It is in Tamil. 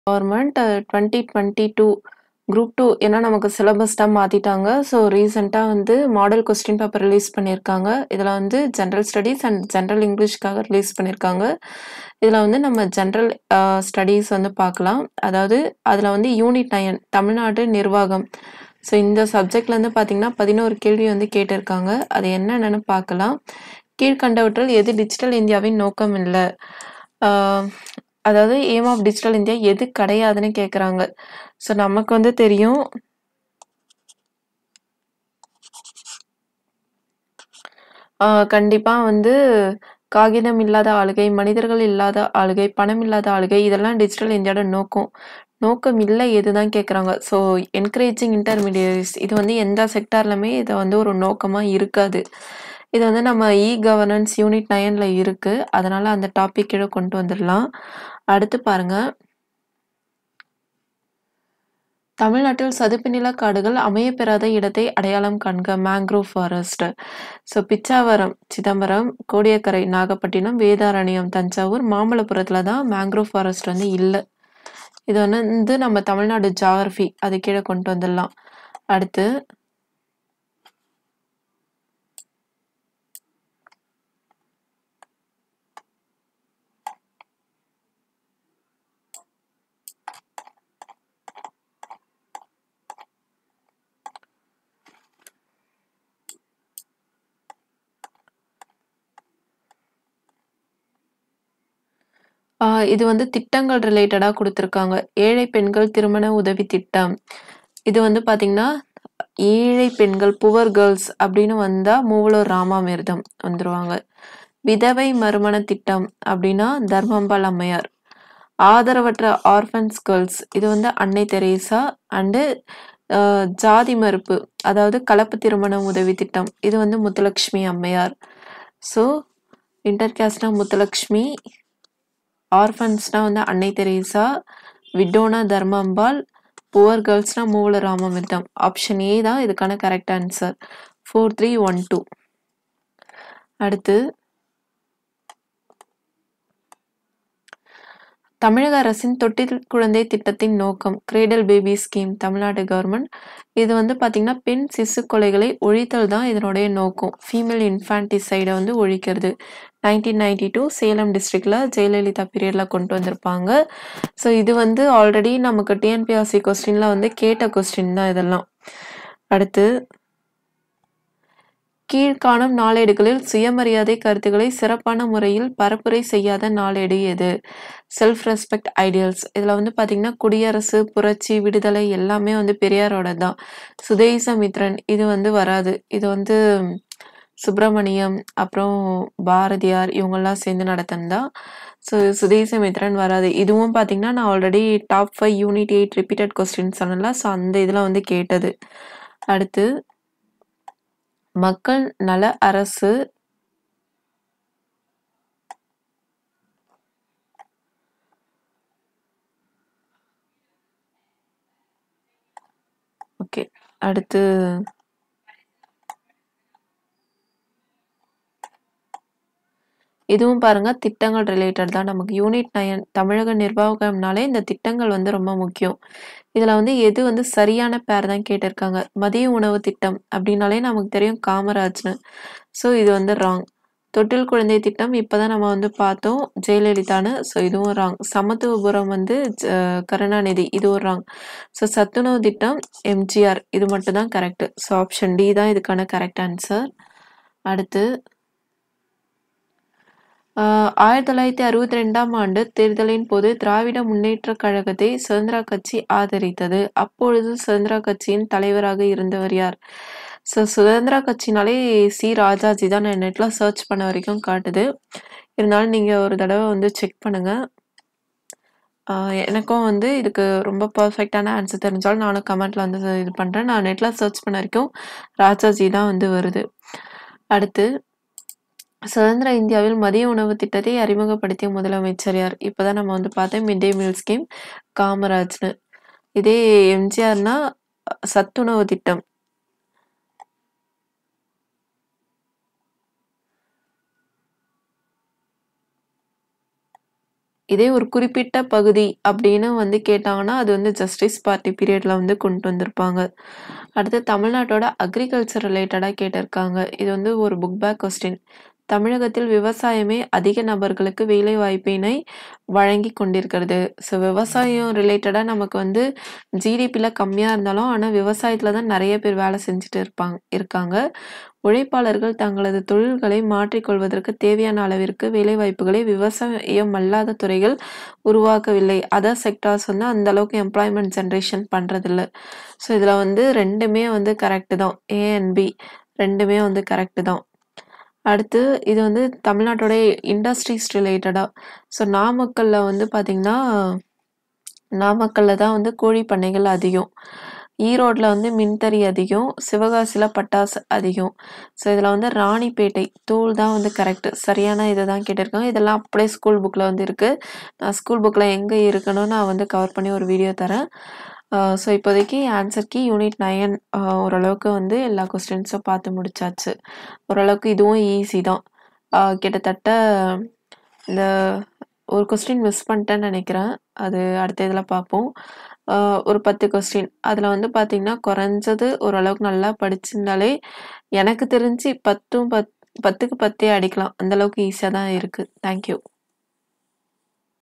கவர்மெண்ட் 2022 குரூப் 2 ஏன்னா நமக்கு சிலபஸ் தான் மாத்திட்டாங்க. ஸோ ரீசென்ட்டா வந்து மாடல் கொஸ்டின் பேப்பர் ரிலீஸ் பண்ணியிருக்காங்க. இதுல வந்து ஜெனரல் ஸ்டடீஸ் அண்ட் ஜெனரல் இங்கிலீஷ்க்காக ரிலீஸ் பண்ணியிருக்காங்க. இதுல வந்து நம்ம ஜெனரல் அ ஸ்டடீஸ் வந்து பார்க்கலாம். அதாவது அதுல வந்து யூனிட் 9 தமிழ்நாடு நிர்வாகம். ஸோ இந்த சப்ஜெக்ட்லேருந்து பார்த்தீங்கன்னா, 11 கேள்வி வந்து கேட்டிருக்காங்க. அது என்னென்னன்னு பார்க்கலாம். கீழ்க்கண்டவற்றில் எது டிஜிட்டல் இந்தியாவின் நோக்கம் இல்ல? ஆ அதாவது எய்ம் ஆஃப் டிஜிட்டல் இந்தியா எது கிடையாதுன்னு கேட்குறாங்க. ஸோ நமக்கு வந்து தெரியும். ஆ கண்டிப்பா வந்து காகிதம் இல்லாத ஆளுகை, மனிதர்கள் இல்லாத ஆளுகை, பணம் இல்லாத ஆளுகை இதெல்லாம் டிஜிட்டல் இந்தியாவோட நோக்கம். நோக்கம் இல்ல எதுதான் கேட்குறாங்க. ஸோ என்கரேஜிங் இன்டர்மீடியரிஸ் இது வந்து எந்த செக்டார்லயுமே இது வந்து ஒரு நோக்கமா இருக்காது. இது வந்து நம்ம இ கவர்னன்ஸ் யூனிட் 9ல இருக்கு. அதனால அந்த டாபிக் கீழ கொண்டு வந்துரலாம். அடுத்து பாருங்க. தமிழ்நாட்டில் சதுப்பு நில காடுகள் அமையப்பெறாத இடத்தை அடையாளம் காண்க. Mangrove forest. So Pichavaram Chidambaram, Kodiakkarai Nagapattinam, Vedaranyam Thanjavur, மாமல்லபுரத்துல தான் மேங்க்ரோவ் ஃபாரஸ்ட் வந்து இல்ல. இது வந்து நம்ம தமிழ்நாடு ஜியாகிரஃபி அது கீழ கொண்டு வந்துரலாம். அடுத்து ஆ இது வந்து திட்டங்கள் ரிலேட்டடா குடுத்துருக்காங்க. ஏழை பெண்கள் திருமண உதவி திட்டம். இது வந்து பார்த்தீங்கன்னா, ஏழை பெண்கள் புவர் கேர்ல்ஸ் அப்படின்னு வந்தா மூவலூர் ராமாமிர்தம் வந்துருவாங்க. விதவை மறுமண திட்டம் அப்படின்னா தர்மாம்பாள் அம்மையார். ஆதரவற்ற ஆர்ஃபன்ஸ் கேர்ல்ஸ் இது வந்து அன்னை தெரேசா அண்டு அ ஜாதி மறுப்பு அதாவது கலப்பு திருமண உதவி திட்டம். இது வந்து முத்துலட்சுமி அம்மையார். ஸோ இன்டர் காஸ்ட்னா முத்துலட்சுமி, ஆர்ஃபன்ஸ்னா வந்து அன்னை தெரேசா, விடோனா தர்மாம்பாள், புவர் கேர்ல்ஸ்னா மூவலூர் ராமாமிர்தம். ஆப்ஷன் ஏ தான் இதுக்கான கரெக்ட் ஆன்சர். 4312 அடுத்து தமிழக அரசின் தொட்டில் குழந்தை திட்டத்தின் நோக்கம். Cradle baby scheme Tamil Nadu government. இது வந்து பார்த்தீங்கன்னா, பெண் சிசு கொலைகளை ஒழித்தல் தான் இதனுடைய நோக்கம். ஃபீமேல் இன்ஃபான்டிசைட வந்து ஒழிக்கிறது. 1992 சேலம் டிஸ்ட்ரிக்ட்ல ஜெயலலிதா பீரியட்ல கொண்டு வந்திருப்பாங்க. ஸோ இது வந்து ஆல்ரெடி நமக்கு டிஎன்பிஎஸ்சி கொஸ்டின்ல வந்து கேட்ட கொஸ்டின் தான் இதெல்லாம். அடுத்து கீழ்க்காணும் நாளேடுகளில் சுயமரியாதை கருத்துக்களை சிறப்பான முறையில் பரப்புரை செய்யாத நாளேடு எது? Self respect ideals. இதுல வந்து பார்த்தீங்கன்னா, குடியரசு, புரட்சி, விடுதலை எல்லாமே வந்து பெரியாரோடது தான். சுதேசமித்ரன் இது வந்து வராது. இது வந்து சுப்பிரமணியம், அப்புறம் பாரதியார் இவங்கலாம் சேர்ந்து நடத்துனது தான். ஸோ சுதேசமித்ரன் வராது. இதுவும் பார்த்தீங்கன்னா, நான் already top 5 unit 8 repeated question சொன்னேன்ல. ஸோ அந்த இதுல வந்து கேட்டது. அடுத்து மக்கள் நல அரசு ஓகே. அடுத்து இதுவும் பாருங்க திட்டங்கள் ரிலேட்டட் தான். நமக்கு யூனிட் 9 தமிழக நிர்வாகம்னாலே இந்த திட்டங்கள் வந்து ரொம்ப முக்கியம். இதுல வந்து எது வந்து சரியான பேர் தான் கேட்டிருக்காங்க. மதிய உணவு திட்டம் அப்படின்னாலே நமக்கு தெரியும் காமராஜ்ன்னு. ஸோ இது வந்து ராங். தொட்டில் குழந்தை திட்டம் இப்ப தான் நம்ம வந்து பார்த்தோம் ஜெயலலிதான்னு. ஸோ இதுவும் ராங். சமத்துவபுரம் வந்து ஜ கருணாநிதி இதுவும் ராங். ஸோ சத்துணவு திட்டம் எம்ஜிஆர் இது மட்டும் தான் கரெக்ட். ஸோ ஆப்ஷன் டி தான் இதுக்கான கரெக்ட் ஆன்சர். அடுத்து ஆ 1962ஆம் ஆண்டு தேர்தலின் போது திராவிட முன்னேற்றக் கழகத்தை சுதந்திரா கட்சி ஆதரித்தது. அப்பொழுது சுதந்திரா கட்சியின் தலைவராக இருந்தவர் யார்? ஸோ சுதந்திரா கட்சினாலே சி. ராஜாஜி தான் நான் நெட்ல சர்ச் பண்ண வரைக்கும் காட்டுது. இருந்தாலும் நீங்க ஒரு தடவ வந்து செக் பண்ணுங்க. ஆ எனக்கும் வந்து இதுக்கு ரொம்ப பெர்ஃபெக்ட்டான ஆன்சர் தெரிஞ்சாலும் நானும் கமெண்ட்ல வந்து இது பண்றேன். நான் நெட்ல சர்ச் பண்ண வரைக்கும் ராஜாஜி தான் வந்து வருது. அடுத்து சுதந்திர இந்தியாவில் மதிய உணவு திட்டத்தை அறிமுகப்படுத்திய முதலமைச்சர் யார்? இப்ப தான் நம்ம வந்து பார்த்தோம் மிட் டே மீல் ஸ்கீம் காமராஜ்ன்னு. இதே எம்ஜிஆர்னா சத்துணவு திட்டம். இதே ஒரு குறிப்பிட்ட பகுதி அப்படின்னு வந்து கேட்டாங்கன்னா அது வந்து ஜஸ்டிஸ் பார்ட்டி பீரியட்ல வந்து கொண்டு வந்திருப்பாங்க அடுத்து தமிழ்நாட்டோட அக்ரிகல்ச்சர் ரிலேட்டடாக கேட்டிருக்காங்க இது வந்து ஒரு புக் பேக் கொஸ்டின் தமிழகத்தில் விவசாயமே அதிக நபர்களுக்கு வேலை வாய்ப்பினை வழங்கி கொண்டிருக்கிறது ஸோ விவசாயம் ரிலேட்டடாக நமக்கு வந்து ஜிடிபியில் கம்மியாக இருந்தாலும் ஆனால் விவசாயத்தில் தான் நிறைய பேர் வேலை செஞ்சுட்டு இருப்பாங்க இருக்காங்க உழைப்பாளர்கள் தங்களது தொழில்களை மாற்றிக்கொள்வதற்கு தேவையான அளவிற்கு வேலைவாய்ப்புகளை விவசாயம் அல்லாத துறைகள் உருவாக்கவில்லை அதர் செக்டார்ஸ் வந்து அந்த அளவுக்கு எம்ப்ளாய்மெண்ட் ஜென்ரேஷன் பண்ணுறதில்ல ஸோ இதில் வந்து ரெண்டுமே வந்து கரெக்டு தான் ஏ அண்ட் பி ரெண்டுமே வந்து கரெக்டு தான் அடுத்து இது வந்து தமிழ்நாட்டோட இண்டஸ்ட்ரீஸ் ரிலேட்டடாக ஸோ நாமக்கல்ல வந்து பார்த்திங்கன்னா நாமக்கல்ல தான் வந்து கோழி பண்ணைகள் அதிகம் ஈரோட்டில் வந்து மின்தறி அதிகம் சிவகாசியில் பட்டாசு அதிகம் ஸோ இதில் வந்து ராணிப்பேட்டை தூள் தான் வந்து கரெக்டு சரியான இதை தான் கேட்டிருக்காங்க இதெல்லாம் அப்படியே ஸ்கூல் புக்கில் வந்து இருக்குது நான் ஸ்கூல் புக்கில் எங்கே இருக்குன்னு நான் வந்து கவர் பண்ணி ஒரு வீடியோ தரேன் ஸோ இப்போதைக்கு ஆன்சர் கீ யூனிட் நயன் ஓரளவுக்கு வந்து எல்லா கொஸ்டின்ஸும் பார்த்து முடிச்சாச்சு ஓரளவுக்கு இதுவும் ஈஸி தான் ஆஹ் கிட்டத்தட்ட இந்த ஒரு கொஸ்டின் மிஸ் பண்ணிட்டேன்னு நினைக்கிறேன் அது அடுத்த இதில் பார்ப்போம் ஆஹ் ஒரு பத்து கொஸ்டின் அதில் வந்து பார்த்திங்கன்னா குறைஞ்சது ஓரளவுக்கு நல்லா படிச்சிருந்தாலே எனக்கு தெரிஞ்சு பத்தும் பத் பத்துக்கு பத்தே அடிக்கலாம் அந்தளவுக்கு ஈஸியாக தான் இருக்குது தேங்க்யூ